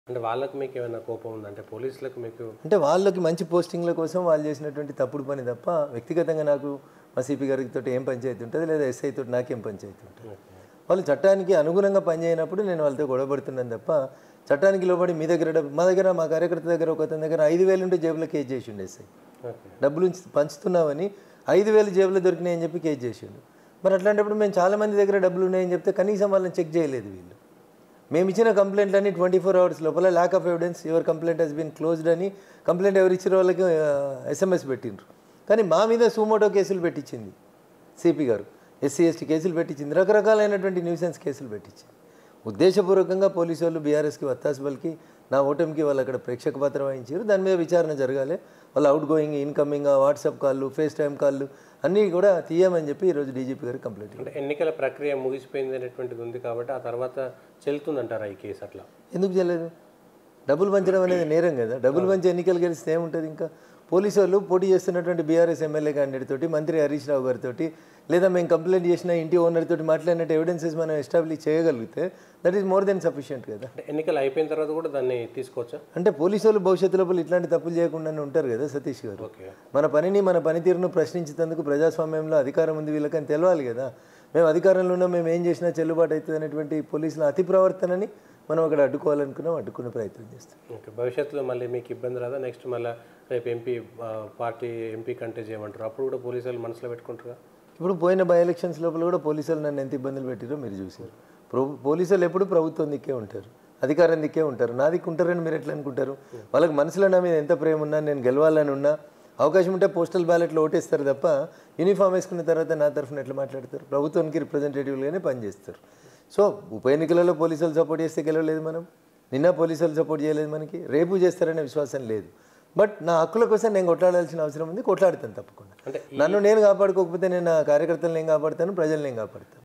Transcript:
అంటే వాళ్ళకు మీకు ఏమైనా కోపం ఉందా అంటే పోలీసులకు మీకు అంటే వాళ్ళకి మంచి పోస్టింగ్ల కోసం వాళ్ళు చేసినటువంటి తప్పుడు పని తప్ప వ్యక్తిగతంగా నాకు మా సిపి గారికి తోటి ఏం పంచాయతీ ఉంటుంది లేదా ఎస్ఐ తోటి నాకేం పంచాయతీ ఉంటుంది వాళ్ళు చట్టానికి అనుగుణంగా పనిచేయనప్పుడు నేను వాళ్ళతో గొడవపడుతున్నాను తప్ప చట్టానికి లోబడి మీ దగ్గర డబ్బు మా దగ్గర మా కార్యకర్త దగ్గర ఒక అతని దగ్గర ఐదు వేలు ఉంటే జేబులో కేసు చేసిండు ఎస్ఐ ఓకే డబ్బులు ఉంచి- పంచుతున్నామని ఐదు వేలు జేబులో దొరికినాయని చెప్పి కేసు చేసిండు మరి అట్లాంటప్పుడు మేము చాలా మంది దగ్గర డబ్బులు ఉన్నాయని చెప్తే కనీసం వాళ్ళని చెక్ చేయలేదు వీళ్ళు మేము ఇచ్చిన కంప్లైంట్లన్నీ ట్వంటీ ఫోర్ అవర్స్ లోపల lack of evidence your complaint has been closed అని కంప్లైంట్ ఎవరు ఇచ్చిన వాళ్ళకి ఎస్ఎంఎస్ పెట్టిండ్రు కానీ మా మీద సూమోటో కేసులు పెట్టించింది సిపి గారు ఎస్సీ ఎస్టీ కేసులు పెట్టించింది రకరకాలైనటువంటి న్యూసెన్స్ కేసులు పెట్టించింది ఉద్దేశపూర్వకంగా పోలీసు వాళ్ళు బీఆర్ఎస్కి వత్తాసు పలికి నా ఓటమికి వాళ్ళు అక్కడ ప్రేక్షక పాత్ర వహించారు దాని మీద విచారణ జరగాలి వాళ్ళు అవుట్ గోయింగ్ ఇన్కమింగ్ వాట్సాప్ కాళ్ళు ఫేస్ టైం కాళ్ళు అన్నీ కూడా తీయమని చెప్పి ఈరోజు డీజీపీ గారికి కంప్లైంట్ అంటే ఎన్నికల ప్రక్రియ ముగిసిపోయింది అనేటువంటిది ఉంది కాబట్టి ఆ తర్వాత చెల్లుతుందంటారా ఈ కేసు అట్లా ఎందుకు చేయలేదు డబ్బులు పంచడం అనేది నేరం కదా డబ్బులు పంచి ఎన్నికలు గెలిస్తే ఏముంటుంది ఇంకా పోలీసు వాళ్ళు పోటీ చేస్తున్నటువంటి బీఆర్ఎస్ ఎమ్మెల్యే క్యాండిడేట్ తోటి మంత్రి హరీష్ రావు గారితో లేదా మేము కంప్లైంట్ చేసిన ఇంటి ఓనర్ తోటి మాట్లాడినట్టు ఎవిడెన్సెస్ మనం ఎస్టాబ్లిష్ చేయగలిగితే that is more than sufficient కదా అంటే ఎన్నికలు అయిపోయిన తర్వాత కూడా దాన్ని తీసుకోవచ్చా అంటే పోలీసు వాళ్ళు భవిష్యత్తు లోపల ఇట్లాంటి తప్పులు చేయకుండానే ఉంటారు కదా సతీష్ గారు ఓకే మన పనిని మన పనితీరును ప్రశ్నించేందుకు ప్రజాస్వామ్యంలో అధికారం ఉంది వీళ్ళకని తెలవాలి కదా మేము అధికారంలో ఉన్నాం మేము ఏం చేసినా చెల్లుబాటు అవుతుంది అనేటువంటి పోలీసుల అతి ప్రవర్తనని మనం అక్కడ అడ్డుకోవాలనుకున్నాం అడ్డుకునే ప్రయత్నం చేస్తాం ఓకే భవిష్యత్తులో మళ్ళీ మీకు ఇబ్బంది రాదా నెక్స్ట్ మళ్ళీ రేపు ఎంపీ పార్టీ ఎంపీ కంటే చేయమంటారు అప్పుడు కూడా పోలీసు వాళ్ళు మనసులో పెట్టుకుంటారా ఇప్పుడు పోయిన బై ఎలక్షన్స్ లోపల కూడా పోలీసులు నన్ను ఎంత ఇబ్బందులు పెట్టారో మీరు చూశారు ప్రో పోలీసులు ఎప్పుడు ప్రభుత్వం దిక్కే ఉంటారు అధికారం దిక్కే ఉంటారు నా దిక్కు ఉంటారని మీరు ఎట్లా అనుకుంటారు వాళ్ళకి మనసులో నా మీద ఎంత ప్రేమ ఉన్నా నేను గెలవాలని ఉన్నా అవకాశం ఉంటే పోస్టల్ బ్యాలెట్లో ఓటేస్తారు తప్ప యూనిఫామ్ వేసుకున్న తర్వాత నా తరఫున ఎట్లా మాట్లాడతారు ప్రభుత్వానికి రిప్రజెంటేటివ్గానే పనిచేస్తారు సో ఉప ఎన్నికలలో పోలీసులు సపోర్ట్ చేస్తే గెలవలేదు మనం నిన్న పోలీసులు సపోర్ట్ చేయలేదు మనకి రేపు చేస్తారనే విశ్వాసం లేదు బట్ నా హక్కుల కోసం నేను కొట్లాడాల్సిన అవసరం ఉంది కొట్లాడతాను తప్పకుండా అంటే నన్ను నేను కాపాడుకోకపోతే నేను నా కార్యకర్తలను ఏం కాపాడుతాను ప్రజల్ని ఏం కాపాడుతాను